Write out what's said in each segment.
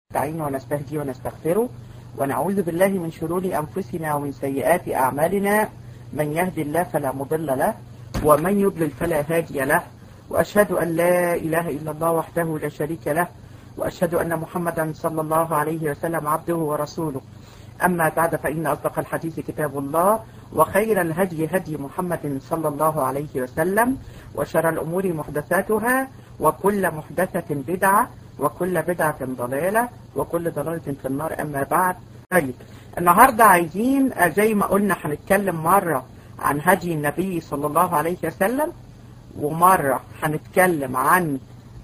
نستعين ونستهدي ونستغفره ونعوذ بالله من شرور أنفسنا ومن سيئات أعمالنا من يهدي الله فلا مضل له ومن يضلل فلا هادي له وأشهد أن لا إله إلا الله وحده لا شريك له وأشهد أن محمدا صلى الله عليه وسلم عبده ورسوله أما بعد فإن أصدق الحديث كتاب الله وخير الهدي هدي محمد صلى الله عليه وسلم وشر الأمور محدثاتها وكل محدثة بدعة وكل بدعة ضلالة وكل ضلالة في النار أما بعد طيب النهاردة عايزين زي ما قلنا هنتكلم مرة عن هدي النبي صلى الله عليه وسلم ومرة هنتكلم عن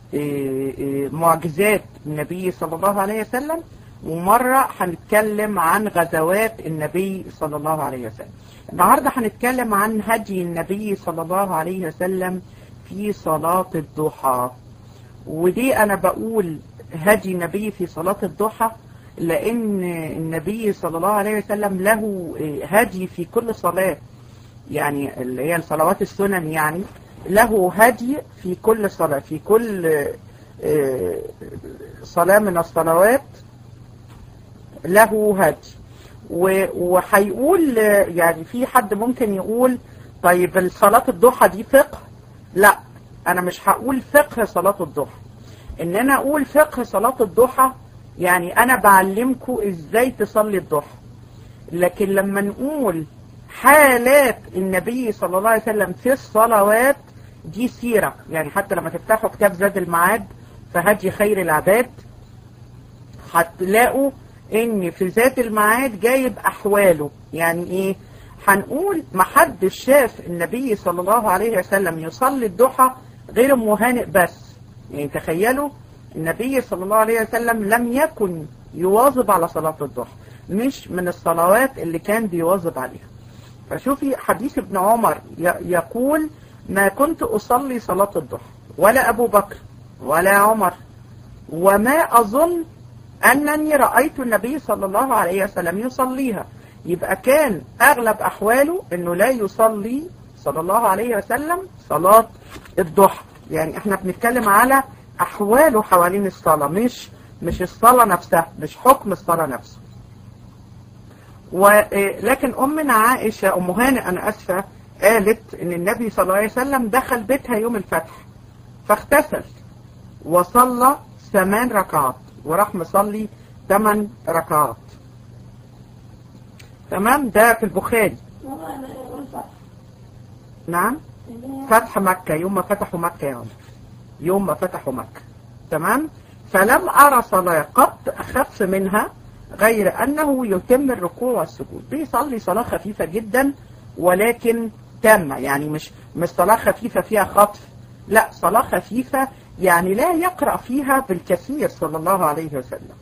معجزات النبي صلى الله عليه وسلم ومرة هنتكلم عن غزوات النبي صلى الله عليه وسلم النهاردة هنتكلم عن هدي النبي صلى الله عليه وسلم في صلاة الضحى ودي أنا بقول هدي النبي في صلاة الضحى لأن النبي صلى الله عليه وسلم له هدي في كل صلاة يعني اللي هي الصلوات السنن يعني له هدي في كل صلاة في كل صلاة من الصلوات له هدي وهيقول يعني في حد ممكن يقول طيب صلاة الضحى دي فقه لا انا مش هقول فقه صلاة الضحى ان انا اقول فقه صلاة الضحى يعني انا بعلمكم ازاي تصلي الضحى لكن لما نقول حالات النبي صلى الله عليه وسلم في الصلوات دي سيرة يعني حتى لما تفتحوا كتاب زاد المعاد فهدي خير العباد هتلاقوا ان في ذات المعاد جايب احواله يعني ايه هنقول محدش شاف النبي صلى الله عليه وسلم يصلي الضحى غير مهانئ بس يعني تخيلوا النبي صلى الله عليه وسلم لم يكن يواظب على صلاة الضحى مش من الصلوات اللي كان بيواظب عليها فشوفي حديث ابن عمر يقول ما كنت أصلي صلاة الضحى ولا أبو بكر ولا عمر وما أظن أنني رأيت النبي صلى الله عليه وسلم يصليها يبقى كان أغلب أحواله أنه لا يصلي صلى الله عليه وسلم صلاة الضحى يعني احنا بنتكلم على أحواله حوالين الصلاة مش مش الصلاة نفسها مش حكم الصلاة نفسه ولكن أمنا عائشة أم هانئ أنا أسفة قالت أن النبي صلى الله عليه وسلم دخل بيتها يوم الفتح فاغتسل وصلى ثمان ركعات وراح مصلي ثمان ركعات تمام ده في البخاري نعم فتح مكة يوم ما فتحوا مكة يا عمر يوم ما فتحوا مكة تمام فلم أرى صلاة قط أخف منها غير أنه يتم الركوع والسجود بيصلي صلاة خفيفة جدا ولكن تامة يعني مش مش صلاة خفيفة فيها خطف لا صلاة خفيفة يعني لا يقرأ فيها بالكثير صلى الله عليه وسلم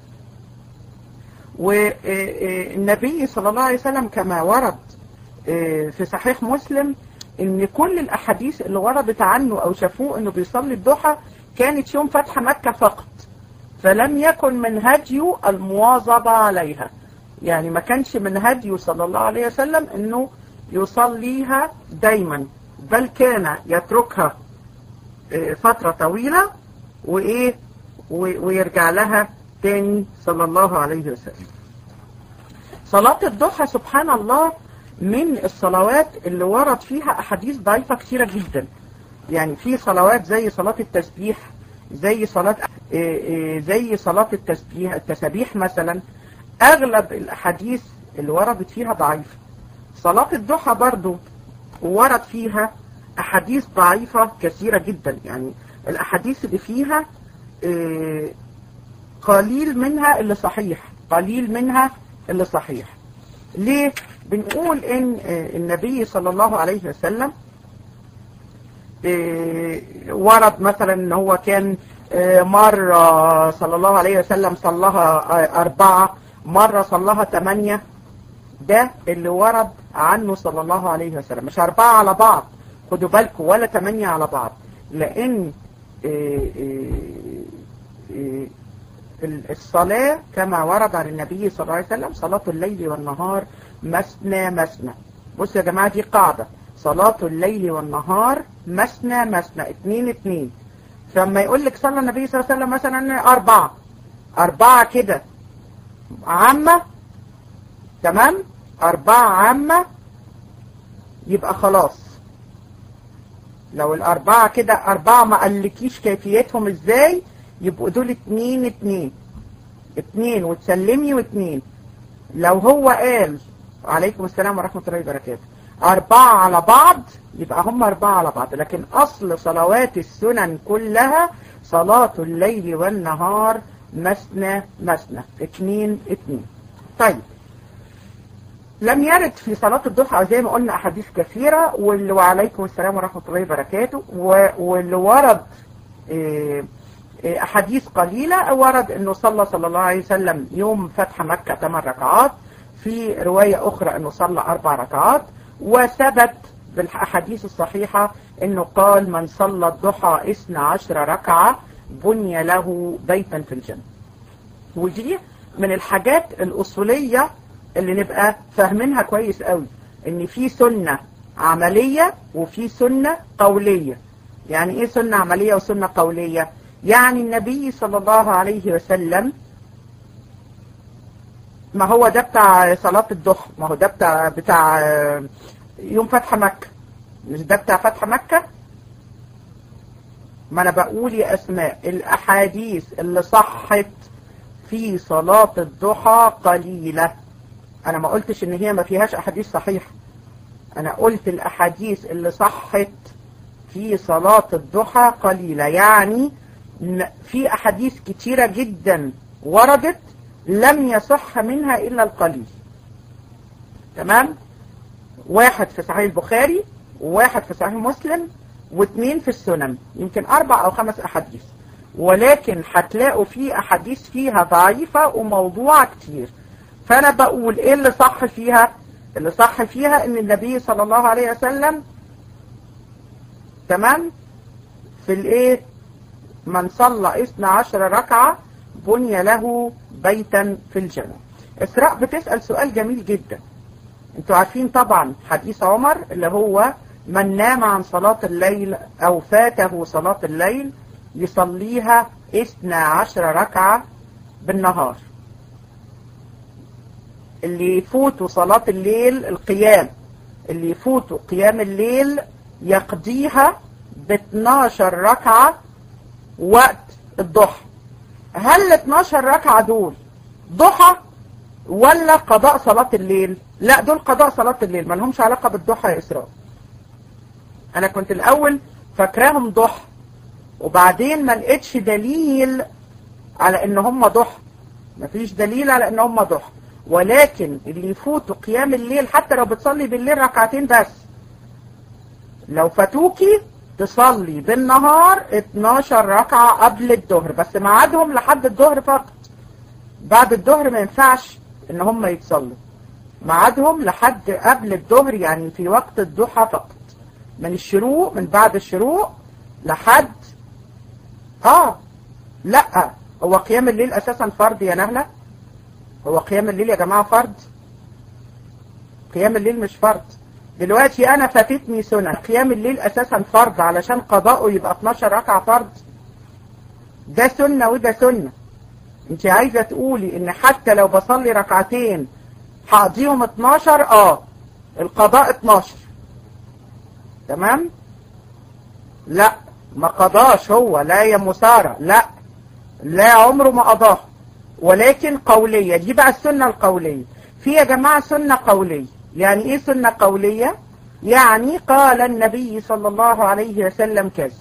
والنبي صلى الله عليه وسلم كما ورد في صحيح مسلم ان كل الاحاديث اللي وردت عنه او شافوه انه بيصلي الضحى كانت يوم فتح مكة فقط فلم يكن من هديه المواظبة عليها يعني ما كانش من هديه صلى الله عليه وسلم انه يصليها دايما بل كان يتركها فترة طويلة وايه ويرجع لها تاني صلى الله عليه وسلم صلاة الضحى سبحان الله من الصلوات اللي ورد فيها أحاديث ضعيفة كثيرة جدا يعني في صلوات زي صلاة التسبيح زي صلاة زي صلاة التسبيح التسبيح مثلا أغلب الأحاديث اللي وردت فيها ضعيفة صلاة الضحى برضو ورد فيها أحاديث ضعيفة كثيرة جدا يعني الأحاديث اللي فيها قليل منها اللي صحيح قليل منها اللي صحيح ليه بنقول ان النبي صلى الله عليه وسلم ورد مثلا ان هو كان مرة صلى الله عليه وسلم صلىها أربعة مرة صلىها ثمانية ده اللي ورد عنه صلى الله عليه وسلم مش أربعة على بعض خدوا بالكم ولا ثمانية على بعض لأن الصلاة كما ورد عن النبي صلى الله عليه وسلم صلاة الليل والنهار مثنى مثنى بصوا يا جماعة دي قاعدة صلاة الليل والنهار مثنى مثنى اتنين اتنين فلما يقول لك صلى النبي صلى الله عليه وسلم مثلا أربعة أربعة كده عامة تمام أربعة عامة يبقى خلاص لو الأربعة كده أربعة ما قالكيش كيفيتهم إزاي يبقوا دول اتنين اتنين اتنين وتسلمي واتنين لو هو قال عليكم السلام ورحمة الله وبركاته أربعة على بعض يبقى هم أربعة على بعض لكن أصل صلوات السنن كلها صلاة الليل والنهار مثنى مثنى اتنين اتنين طيب لم يرد في صلاة الضحى زي ما قلنا أحاديث كثيرة واللي وعليكم السلام ورحمة الله وبركاته واللي ورد إيه أحاديث قليلة ورد أنه صلى صلى الله عليه وسلم يوم فتح مكة ثمان ركعات في رواية أخرى أنه صلى أربع ركعات وثبت بالأحاديث الصحيحة أنه قال من صلى الضحى إثنى عشر ركعة بني له بيتا في الجنة ودي من الحاجات الأصولية اللي نبقى فاهمينها كويس قوي ان في سنة عملية وفي سنة قولية يعني ايه سنة عملية وسنة قولية يعني النبي صلى الله عليه وسلم ما هو ده بتاع صلاة الضحى ما هو ده بتاع بتاع يوم فتح مكة مش ده بتاع فتح مكة ما انا بقول يا اسماء الاحاديث اللي صحت في صلاة الضحى قليلة انا ما قلتش ان هي ما فيهاش احاديث صحيحة انا قلت الاحاديث اللي صحت في صلاة الضحى قليلة يعني في احاديث كتيرة جدا وردت لم يصح منها الا القليل تمام واحد في صحيح البخاري وواحد في صحيح مسلم واثنين في السنن يمكن اربع او خمس احاديث ولكن هتلاقوا في احاديث فيها ضعيفة وموضوعة كتير فانا بقول ايه اللي صح فيها اللي صح فيها ان النبي صلى الله عليه وسلم تمام في الايه من صلى اثنى عشر ركعة بني له بيتا في الجنة اسراء بتسأل سؤال جميل جدا انتوا عارفين طبعا حديث عمر اللي هو من نام عن صلاة الليل او فاته صلاة الليل يصليها اثنى عشر ركعة بالنهار اللي يفوتوا صلاة الليل القيام اللي يفوتوا قيام الليل يقضيها ب 12 ركعة وقت الضحى هل ال 12 ركعة دول ضحى ولا قضاء صلاة الليل لا دول قضاء صلاة الليل ما لهمش علاقة بالضحى يا إسراء أنا كنت الأول فاكراهم ضحى وبعدين ما لقيتش دليل على ان هم ضحى مفيش دليل على ان هم ضحى ولكن اللي يفوتوا قيام الليل حتى لو بتصلي بالليل ركعتين بس لو فاتوكي تصلي بالنهار 12 ركعة قبل الظهر بس ميعادهم لحد الظهر فقط بعد الظهر ما ينفعش ان هم يتصلوا ميعادهم لحد قبل الظهر يعني في وقت الضحى فقط من الشروق من بعد الشروق لحد اه لا هو قيام الليل اساسا فرض يا نهلة هو قيام الليل يا جماعة فرض قيام الليل مش فرض دلوقتي انا فاتتني سنة قيام الليل اساسا فرض علشان قضاؤه يبقى 12 ركعة فرض ده سنة وده سنة انت عايزة تقولي ان حتى لو بصلي ركعتين هقضيهم 12 اه القضاء 12 تمام لا ما قضاش هو لا يا مسارة لا لا عمره ما قضاه ولكن قولية دي بقى السنة القولية في يا جماعة سنة قولية يعني ايه سنة قولية يعني قال النبي صلى الله عليه وسلم كذا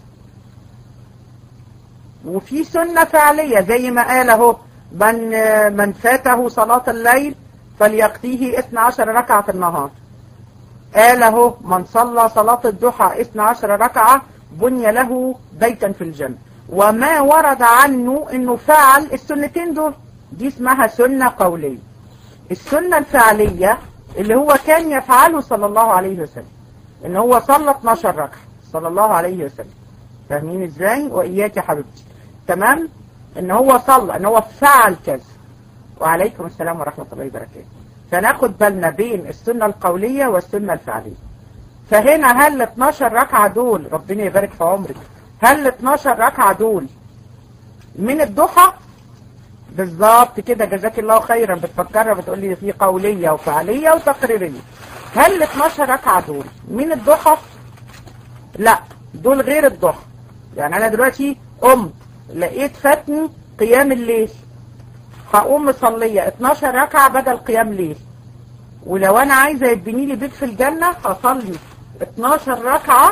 وفي سنة فعلية زي ما قال اهو من, من فاته صلاة الليل فليقضيه 12 ركعة في النهار قال اهو من صلى صلاة الضحى 12 ركعة بني له بيتا في الجنة وما ورد عنه انه فعل السنتين دول دي اسمها سنة قولية السنة الفعلية اللي هو كان يفعله صلى الله عليه وسلم ان هو صلى 12 ركعة صلى الله عليه وسلم فاهمين ازاي واياك يا حبيبتي تمام ان هو صلى ان هو فعل كذا وعليكم السلام ورحمة الله وبركاته فناخد بالنا بين السنة القولية والسنة الفعلية فهنا هل 12 ركعة دول ربنا يبارك في عمرك هل 12 ركعة دول من الضحى بالظبط كده جزاك الله خيرا بتفكرها بتقول لي في قولية وفعلية وتقريرية هل ال 12 ركعة دول من الضحى؟ لا دول غير الضحى يعني انا دلوقتي قمت لقيت فاتني قيام الليل هقوم مصلية 12 ركعة بدل قيام ليل ولو انا عايزة يتبني لي بيت في الجنة هصلي 12 ركعة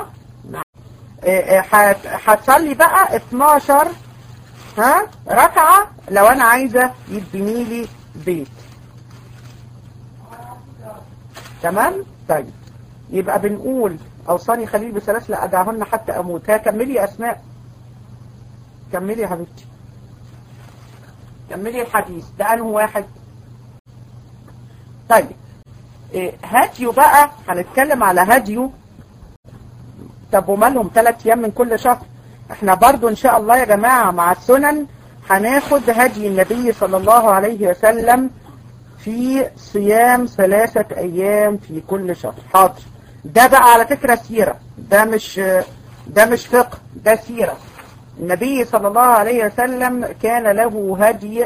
هتصلي بقى 12 ها ركعة لو انا عايزة يتبني لي بيت تمام طيب يبقى بنقول اوصاني خليل بثلاث لا ادعهن حتى اموت ها كملي يا اسماء كملي يا حبيبتي كملي الحديث ده انه واحد طيب إيه هديو بقى هنتكلم على هديو طب ومالهم ثلاث ايام من كل شهر احنا برضو ان شاء الله يا جماعة مع السنن هناخد هدي النبي صلى الله عليه وسلم في صيام ثلاثة ايام في كل شهر حاضر ده بقى على فكرة سيرة ده مش ده مش فقه ده سيرة النبي صلى الله عليه وسلم كان له هدي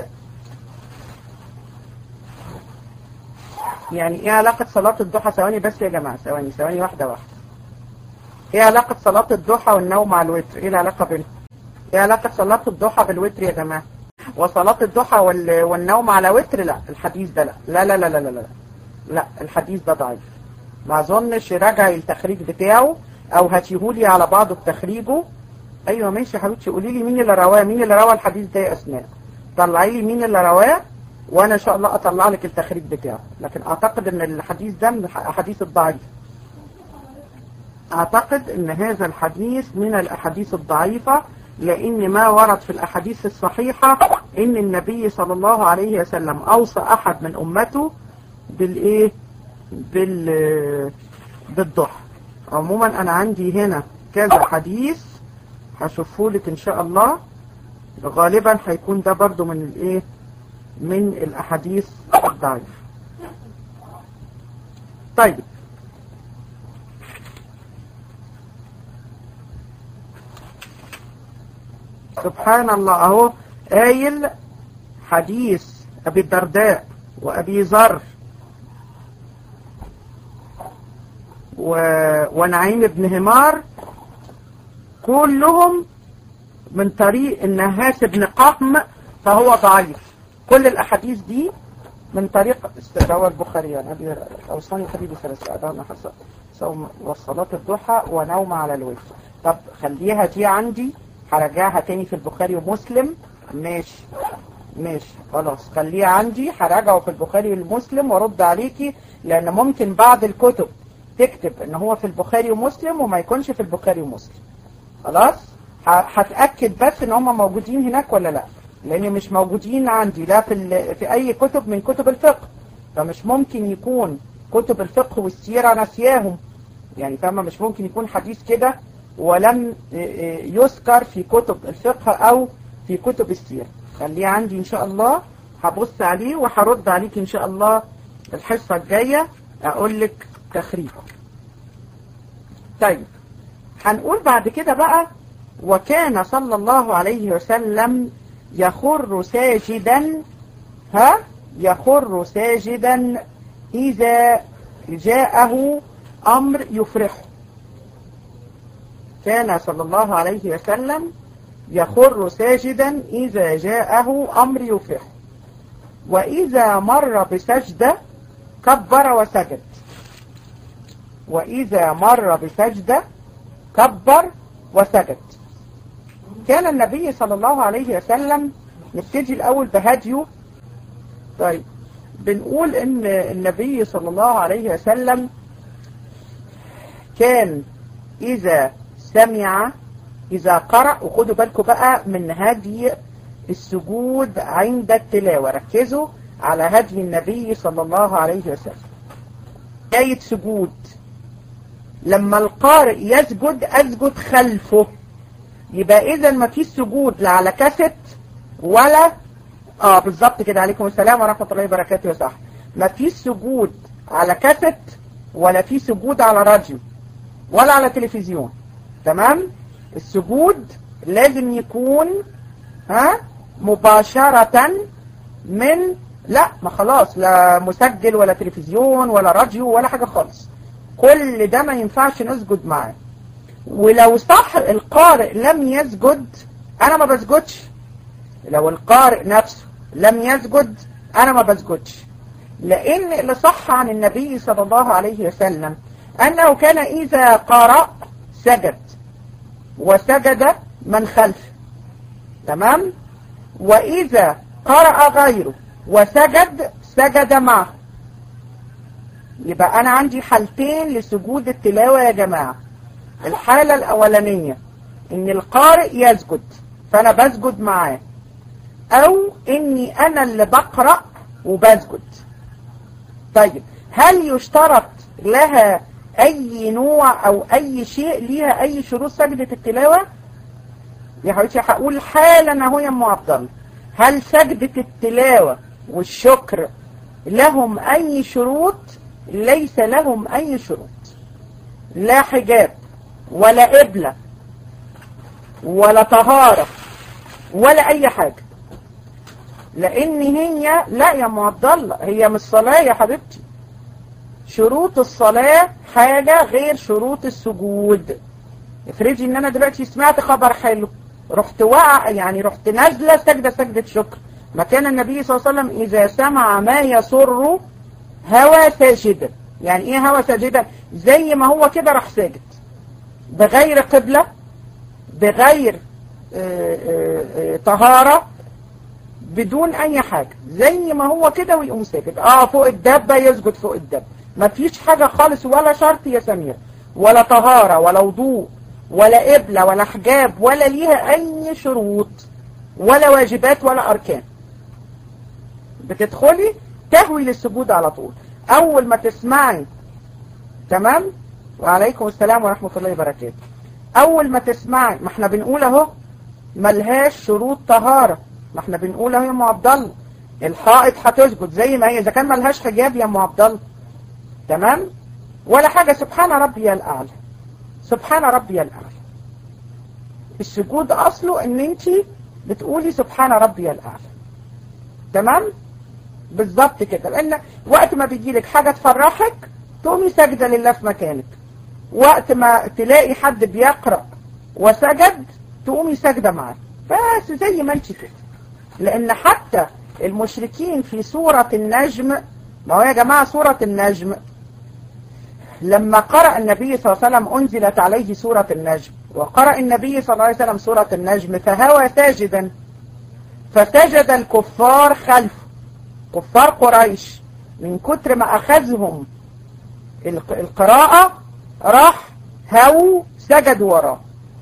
يعني ايه علاقة صلاة الضحى ثواني بس يا جماعة ثواني ثواني واحدة واحدة ايه علاقة صلاة الضحى والنوم مع الوتر ايه العلاقة بينهم ايه علاقة صلاة الضحى بالوتر يا جماعة وصلاة الضحى وال... والنوم على وتر لا الحديث ده لا لا لا لا لا لا لا, لا. الحديث ده ضعيف ما اظنش راجع التخريج بتاعه او هاتيهولي على بعضه بتخريجه ايوه ماشي يا حبيبتي قولي لي مين اللي رواه مين اللي روى الحديث ده يا اسماء طلعي لي مين اللي رواه وانا ان شاء الله اطلع لك التخريج بتاعه لكن اعتقد ان الحديث ده من الاحاديث الضعيفه اعتقد ان هذا الحديث من الاحاديث الضعيفة لان ما ورد في الاحاديث الصحيحة ان النبي صلى الله عليه وسلم اوصى احد من امته بالايه بال بالضحى عموما انا عندي هنا كذا حديث هشوفه لك ان شاء الله غالبا هيكون ده برضو من الايه من الاحاديث الضعيفة طيب سبحان الله اهو قايل حديث ابي الدرداء وابي ذر و... ونعيم بن همار كلهم من طريق النهاس بن قهم فهو ضعيف كل الاحاديث دي من طريق استدعاء البخاري يعني ابي اوصاني حبيبي ثلاث اذان حصل صوم وصلاه الضحى ونوم على الوجه طب خليها دي عندي هرجعها تاني في البخاري ومسلم ماشي ماشي خلاص خليها عندي هراجعه في البخاري والمسلم وارد عليكي لان ممكن بعض الكتب تكتب ان هو في البخاري ومسلم وما يكونش في البخاري ومسلم خلاص هتاكد بس ان هم موجودين هناك ولا لا لان مش موجودين عندي لا في في اي كتب من كتب الفقه فمش ممكن يكون كتب الفقه والسيره ناسياهم يعني فاهمه مش ممكن يكون حديث كده ولم يذكر في كتب الفقه او في كتب السيرة خليه عندي ان شاء الله هبص عليه وهرد عليك ان شاء الله الحصة الجاية اقول لك تخريجه طيب هنقول بعد كده بقى وكان صلى الله عليه وسلم يخر ساجدا ها يخر ساجدا إذا جاءه أمر يفرحه كان صلى الله عليه وسلم يخر ساجدا إذا جاءه أمر يفرحه وإذا مر بسجدة كبر وسجد وإذا مر بسجدة كبر وسجد كان النبي صلى الله عليه وسلم نبتدي الأول بهديه طيب بنقول إن النبي صلى الله عليه وسلم كان إذا سمع إذا قرأ وخدوا بالكم بقى من هدي السجود عند التلاوة ركزوا على هدي النبي صلى الله عليه وسلم آية سجود لما القارئ يسجد أسجد خلفه يبقى إذا ما فيش سجود لا على كاسيت ولا اه بالظبط كده عليكم السلام ورحمة الله وبركاته يا صاحبي ما فيش سجود على كاسيت ولا في سجود على راديو ولا على تلفزيون تمام السجود لازم يكون ها مباشرة من لا ما خلاص لا مسجل ولا تلفزيون ولا راديو ولا حاجة خالص كل ده ما ينفعش نسجد معاه ولو صح القارئ لم يسجد انا ما بسجدش لو القارئ نفسه لم يسجد انا ما بسجدش لان اللي صح عن النبي صلى الله عليه وسلم انه كان اذا قرأ سجد وسجد من خلفه تمام واذا قرأ غيره وسجد سجد معه يبقى انا عندي حالتين لسجود التلاوة يا جماعة الحالة الاولانية ان القارئ يسجد فانا بسجد معاه او اني انا اللي بقرأ وبسجد طيب هل يشترط لها اي نوع او اي شيء ليها اي شروط سجدة التلاوة يا حبيبتي هقول حالا اهو يا ام عبد الله هل سجدة التلاوة والشكر لهم اي شروط ليس لهم اي شروط لا حجاب ولا قبلة ولا طهارة ولا اي حاجة لان هي لا يا ام عبد الله هي مش صلاة يا حبيبتي شروط الصلاة حاجة غير شروط السجود افرضي ان انا دلوقتي سمعت خبر حلو رحت وقع يعني رحت نازلة سجدة سجدة شكر ما كان النبي صلى الله عليه وسلم اذا سمع ما يسر هوى ساجدا يعني ايه هوى ساجدا زي ما هو كده راح ساجد بغير قبلة بغير اه اه اه طهارة بدون اي حاجة زي ما هو كده ويقوم ساجد اه فوق الدابة يسجد فوق الدابة ما فيش حاجة خالص ولا شرط يا سمير ولا طهارة ولا وضوء ولا قبلة ولا حجاب ولا ليها اي شروط ولا واجبات ولا اركان بتدخلي تهوي للسجود على طول اول ما تسمعي تمام وعليكم السلام ورحمة الله وبركاته اول ما تسمعي ما احنا بنقول اهو ملهاش شروط طهارة ما احنا بنقول اهو يا ام عبد الله الحائط هتسجد زي ما هي اذا كان ملهاش حجاب يا ام عبد الله تمام ولا حاجة سبحان ربي الاعلى سبحان ربي الاعلى السجود اصله ان انت بتقولي سبحان ربي الاعلى تمام بالظبط كده لان وقت ما بيجي لك حاجة تفرحك تقومي ساجدة لله في مكانك وقت ما تلاقي حد بيقرأ وسجد تقومي ساجدة معاه بس زي ما انت كده لان حتى المشركين في سورة النجم ما هو يا جماعة سورة النجم لما قرأ النبي صلى الله عليه وسلم أنزلت عليه سورة النجم وقرأ النبي صلى الله عليه وسلم سورة النجم فهوى ساجدا فسجد الكفار خلفه كفار قريش من كتر ما أخذهم القراءة راح هو سجدوا وراه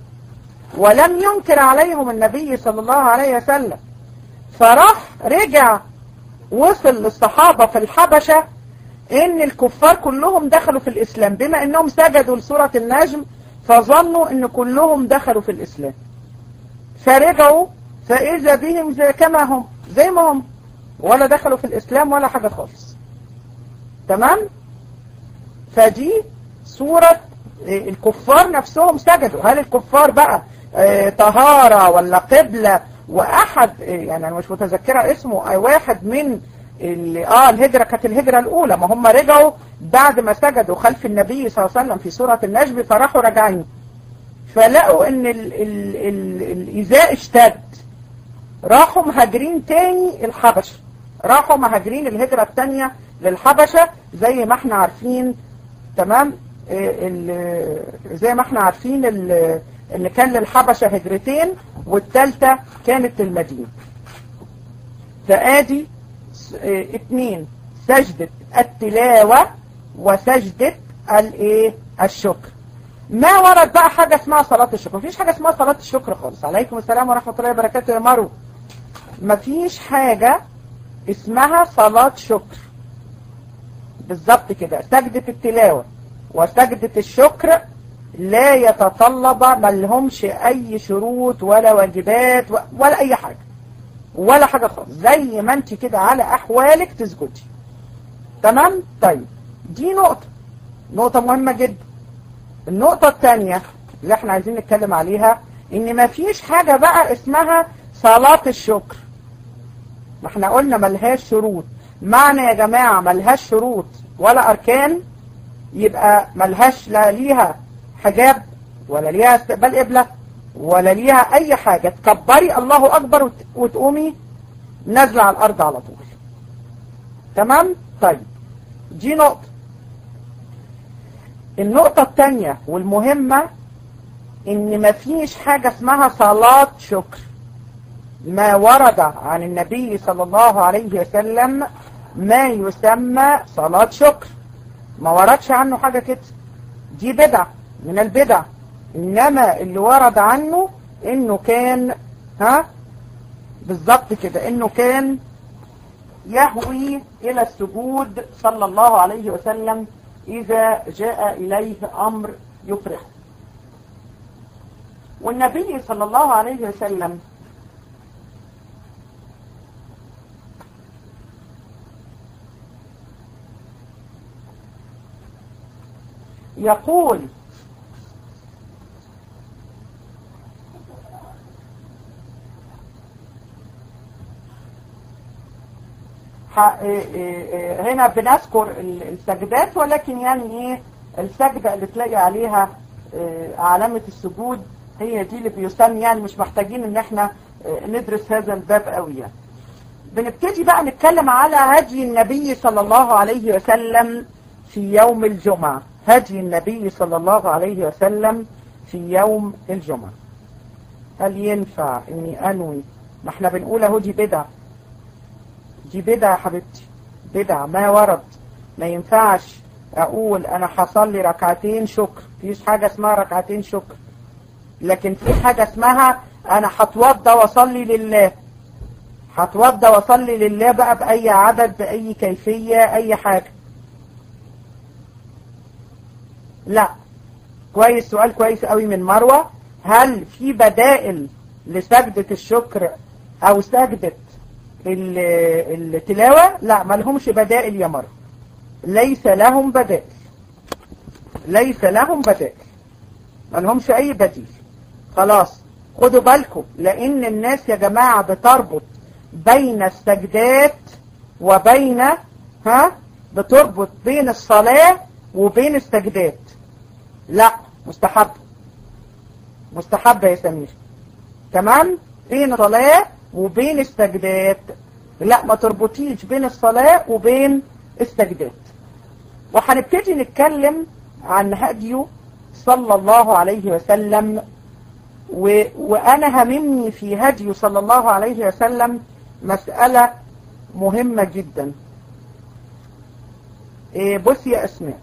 ولم ينكر عليهم النبي صلى الله عليه وسلم فراح رجع وصل للصحابة في الحبشة ان الكفار كلهم دخلوا في الاسلام بما انهم سجدوا لسورة النجم فظنوا ان كلهم دخلوا في الاسلام فرجعوا فاذا بهم زي كما هم زي ما هم ولا دخلوا في الاسلام ولا حاجة خالص تمام فدي سورة الكفار نفسهم سجدوا هل الكفار بقى طهارة ولا قبلة واحد يعني انا مش متذكرة اسمه واحد من اللي اه الهجرة كانت الهجرة الاولى ما هم رجعوا بعد ما سجدوا خلف النبي صلى الله عليه وسلم في سورة النجم فراحوا راجعين فلقوا ان ال ال ال الايذاء اشتد راحوا مهاجرين تاني الحبشة راحوا مهاجرين الهجرة التانية للحبشة زي ما احنا عارفين تمام زي ما احنا عارفين ان كان للحبشة هجرتين والتالتة كانت للمدينة فادي اتنين سجدة التلاوة وسجدة الايه الشكر ما ورد بقى حاجة اسمها صلاة الشكر مفيش حاجة اسمها صلاة الشكر خالص عليكم السلام ورحمة الله وبركاته يا مرو مفيش حاجة اسمها صلاة شكر بالظبط كده سجدة التلاوة وسجدة الشكر لا يتطلب ما لهمش اي شروط ولا واجبات ولا اي حاجة ولا حاجة خالص زي ما انت كده على احوالك تسجدي تمام طيب دي نقطة نقطة مهمة جدا النقطة الثانية اللي احنا عايزين نتكلم عليها ان ما فيش حاجة بقى اسمها صلاة الشكر ما احنا قلنا ملهاش شروط معنى يا جماعة ملهاش شروط ولا أركان يبقى ملهاش لا ليها حجاب ولا ليها استقبال قبلة ولا ليها أي حاجة تكبري الله أكبر وت- وتقومي نازلة على الأرض على طول تمام؟ طيب دي نقطة النقطة الثانية والمهمة إن مفيش حاجة اسمها صلاة شكر ما ورد عن النبي صلى الله عليه وسلم ما يسمى صلاة شكر ما وردش عنه حاجة كده دي بدع من البدع إنما اللي ورد عنه إنه كان ها بالظبط كده إنه كان يهوي إلى السجود صلى الله عليه وسلم إذا جاء إليه أمر يفرح والنبي صلى الله عليه وسلم يقول ح- إيه إيه إيه هنا بنذكر ال- السجدات ولكن يعني ايه السجدة اللي تلاقي عليها إيه علامة السجود هي دي اللي بيسمى يعني مش محتاجين ان احنا إيه ندرس هذا الباب قوي يعني بنبتدي بقى نتكلم على هدي النبي صلى الله عليه وسلم في يوم الجمعة هدي النبي صلى الله عليه وسلم في يوم الجمعة هل ينفع اني انوي ما احنا بنقول اهو دي بدع دي بدع يا حبيبتي بدع ما ورد ما ينفعش اقول انا هصلي ركعتين شكر مفيش حاجة اسمها ركعتين شكر لكن في حاجة اسمها انا هتوضى واصلي لله هتوضى واصلي لله بقى باي عدد باي كيفية اي حاجة لا كويس سؤال كويس قوي من مروة هل في بدائل لسجدة الشكر او سجدة ال- التلاوة لا ما لهمش بدائل يا مروة ليس لهم بدائل ليس لهم بدائل ما لهمش اي بديل خلاص خدوا بالكم لان الناس يا جماعة بتربط بين السجدات وبين ها بتربط بين الصلاة وبين السجدات لا مستحب مستحب يا سمير تمام بين الصلاة وبين السجدات لا ما تربطيش بين الصلاة وبين السجدات وهنبتدي نتكلم عن هديه صلى الله عليه وسلم و... وأنا هممني في هديه صلى الله عليه وسلم مسألة مهمة جدا إيه بص يا أسماء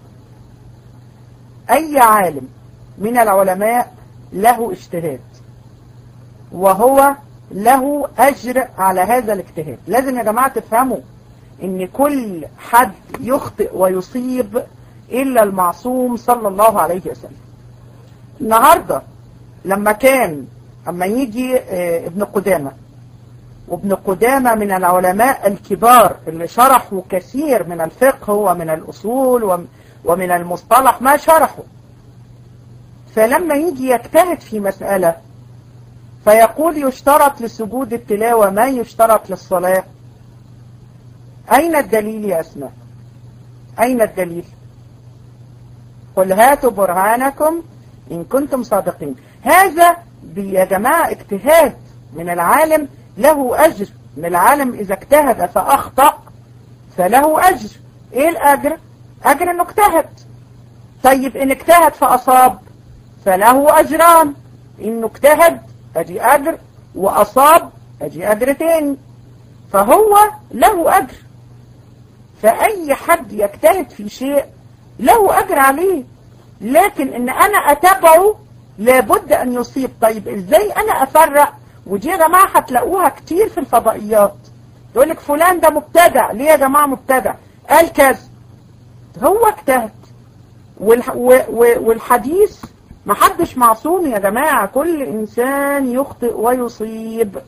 أي عالم من العلماء له اجتهاد وهو له أجر على هذا الاجتهاد لازم يا جماعة تفهموا ان كل حد يخطئ ويصيب إلا المعصوم صلى الله عليه وسلم النهاردة لما كان أما يجي آه، ابن قدامة وابن قدامة من العلماء الكبار اللي شرحوا كثير من الفقه ومن الأصول وم- ومن المصطلح ما شرحوا فلما يجي يجتهد في مسألة فيقول يشترط لسجود التلاوة ما يشترط للصلاة أين الدليل يا أسماء أين الدليل قل هاتوا برهانكم إن كنتم صادقين هذا بي- يا جماعة اجتهاد من العالم له أجر من العالم إذا اجتهد فأخطأ فله أجر إيه الأجر؟ أجر إنه اجتهد طيب إن اجتهد فأصاب فله أجران إنه اجتهد أدي أجر وأصاب أدي أجر تاني فهو له أجر فأي حد يجتهد في شيء له أجر عليه لكن إن أنا أتابعه لابد أن يصيب طيب إزاي أنا أفرق ودي يا جماعة هتلاقوها كتير في الفضائيات يقول لك فلان ده مبتدع ليه يا جماعة مبتدع قال كذا هو اجتهد والح... و... و... والحديث محدش معصوم يا جماعة كل إنسان يخطئ ويصيب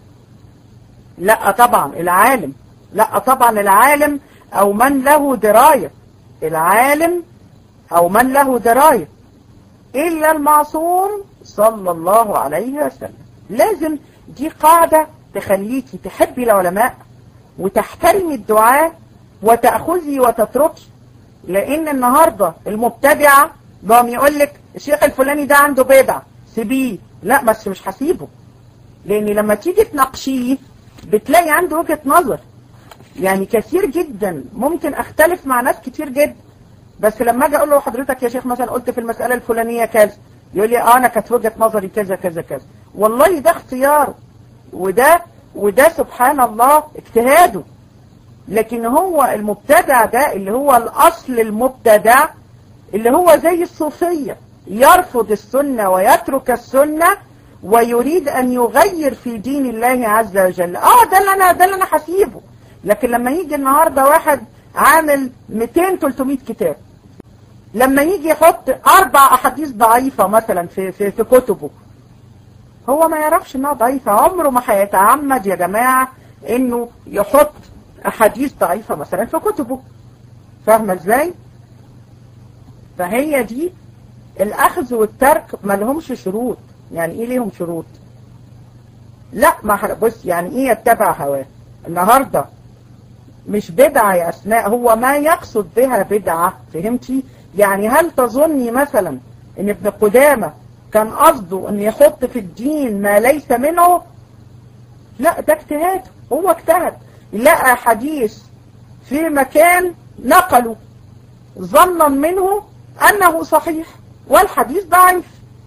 لا طبعا العالم لا طبعا العالم أو من له دراية العالم أو من له دراية إلا المعصوم صلى الله عليه وسلم لازم دي قاعدة تخليكي تحبي العلماء وتحترمي الدعاء وتأخذي وتتركي لان النهاردة المبتدعة بقى يقول لك الشيخ الفلاني ده عنده بدعة سيبيه لا بس مش هسيبه لان لما تيجي تناقشيه بتلاقي عنده وجهة نظر يعني كثير جدا ممكن اختلف مع ناس كتير جدا بس لما اجي اقول له حضرتك يا شيخ مثلا قلت في المسألة الفلانية كذا يقول لي اه انا كانت وجهة نظري كذا كذا كذا والله ده اختياره وده وده سبحان الله اجتهاده لكن هو المبتدع ده اللي هو الاصل المبتدع اللي هو زي الصوفية يرفض السنة ويترك السنة ويريد ان يغير في دين الله عز وجل اه ده اللي انا ده اللي انا هسيبه لكن لما يجي النهاردة واحد عامل 200 300 كتاب لما يجي يحط اربع احاديث ضعيفة مثلا في, في, في كتبه هو ما يعرفش انها ضعيفة عمره ما هيتعمد يا جماعة انه يحط احاديث ضعيفة مثلا في كتبه فاهمة ازاي فهي دي الاخذ والترك ما لهمش شروط يعني ايه ليهم شروط لا ما بص يعني ايه يتبع هواه النهاردة مش بدعة يا اسماء هو ما يقصد بها بدعة فهمتي يعني هل تظني مثلا ان ابن قدامة كان قصده ان يحط في الدين ما ليس منه لا ده اجتهاد هو اجتهد لقى حديث في مكان نقله ظنا منه انه صحيح والحديث ضعيف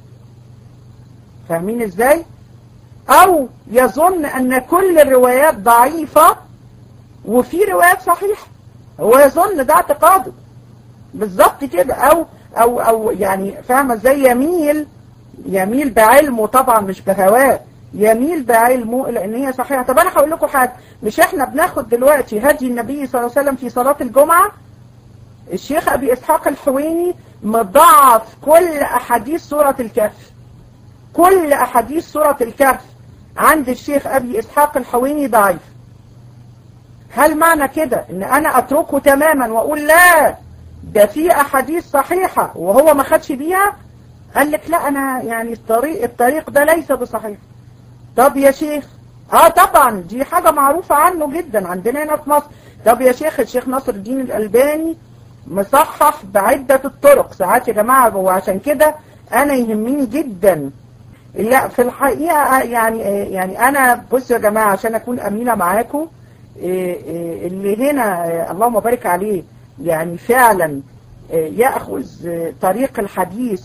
فاهمين ازاي او يظن ان كل الروايات ضعيفة وفي روايات صحيحة هو يظن ده اعتقاده بالظبط كده او او او يعني فاهمة ازاي يميل يميل بعلمه طبعا مش بهواه يميل بعلمه لان هي صحيحة طب انا هقول لكم حاجة مش احنا بناخد دلوقتي هدي النبي صلى الله عليه وسلم في صلاة الجمعة الشيخ ابي اسحاق الحويني مضاعف كل احاديث سورة الكهف كل احاديث سورة الكهف عند الشيخ ابي اسحاق الحويني ضعيف هل معنى كده ان انا اتركه تماما واقول لا ده في احاديث صحيحة وهو ما خدش بيها قال لك لا انا يعني الطريق الطريق ده ليس بصحيح طب يا شيخ اه طبعا دي حاجة معروفة عنه جدا عندنا هنا في مصر طب يا شيخ الشيخ ناصر الدين الألباني مصحح بعدة الطرق ساعات يا جماعة وعشان كده انا يهمني جدا لا في الحقيقة يعني يعني انا بصوا يا جماعة عشان اكون امينة معاكم اللي هنا اللهم بارك عليه يعني فعلا يأخذ طريق الحديث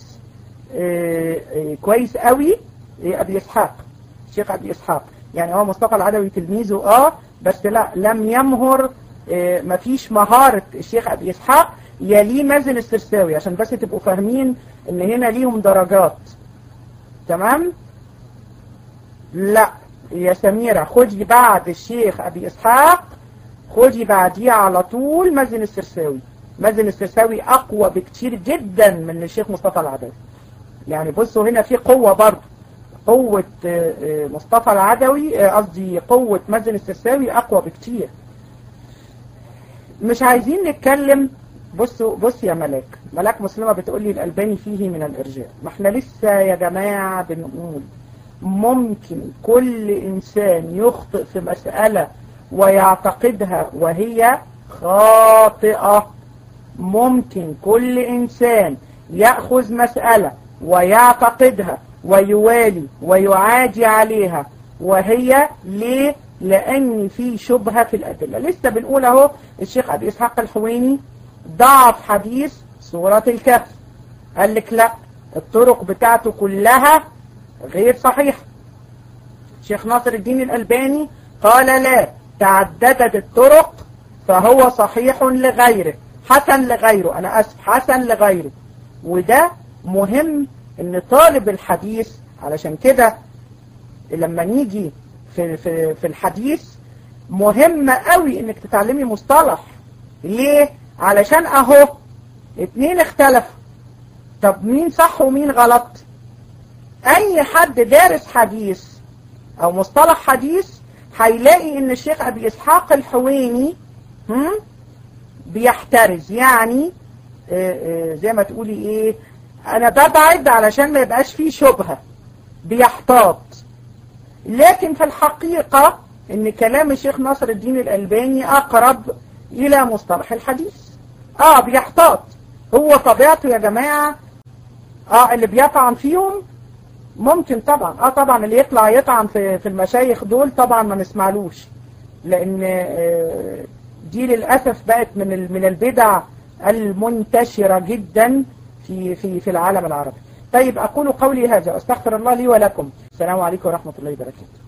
كويس قوي ابي اسحاق الشيخ ابي اسحاق يعني هو مصطفى العدوي تلميذه اه بس لا لم يمهر مفيش مهارة الشيخ ابي اسحاق يليه مازن السرساوي عشان بس تبقوا فاهمين ان هنا ليهم درجات تمام لا يا سميرة خدي بعد الشيخ ابي اسحاق خدي بعديه على طول مازن السرساوي مازن السرساوي اقوى بكتير جدا من الشيخ مصطفى العدوي يعني بصوا هنا في قوة برضه قوة مصطفى العدوي قصدي قوة مازن السرساوي اقوى بكتير مش عايزين نتكلم بصوا بص يا ملاك ملاك مسلمة بتقول لي الألباني فيه من الإرجاء ما احنا لسه يا جماعة بنقول ممكن كل إنسان يخطئ في مسألة ويعتقدها وهي خاطئة ممكن كل إنسان يأخذ مسألة ويعتقدها ويوالي ويعادي عليها وهي ليه لأن في شبهة في الأدلة لسه بنقول اهو الشيخ أبي إسحاق الحويني ضعف حديث سورة الكهف قال لك لا الطرق بتاعته كلها غير صحيحة شيخ ناصر الدين الألباني قال لا تعددت الطرق فهو صحيح لغيره حسن لغيره أنا أسف حسن لغيره وده مهم ان طالب الحديث علشان كده لما نيجي في, في, في الحديث مهم قوي انك تتعلمي مصطلح ليه علشان اهو اتنين اختلفوا طب مين صح ومين غلط اي حد دارس حديث او مصطلح حديث هيلاقي ان الشيخ ابي اسحاق الحويني هم بيحترز يعني اه اه زي ما تقولي ايه انا ببعد علشان ما يبقاش فيه شبهة بيحتاط لكن في الحقيقة ان كلام الشيخ ناصر الدين الألباني اقرب الى مصطلح الحديث اه بيحتاط هو طبيعته يا جماعة اه اللي بيطعن فيهم ممكن طبعا اه طبعا اللي يطلع يطعن في, في المشايخ دول طبعا ما نسمعلوش لان آه دي للأسف بقت من من البدع المنتشرة جدا في في في العالم العربي طيب أقول قولي هذا أستغفر الله لي ولكم السلام عليكم ورحمة الله وبركاته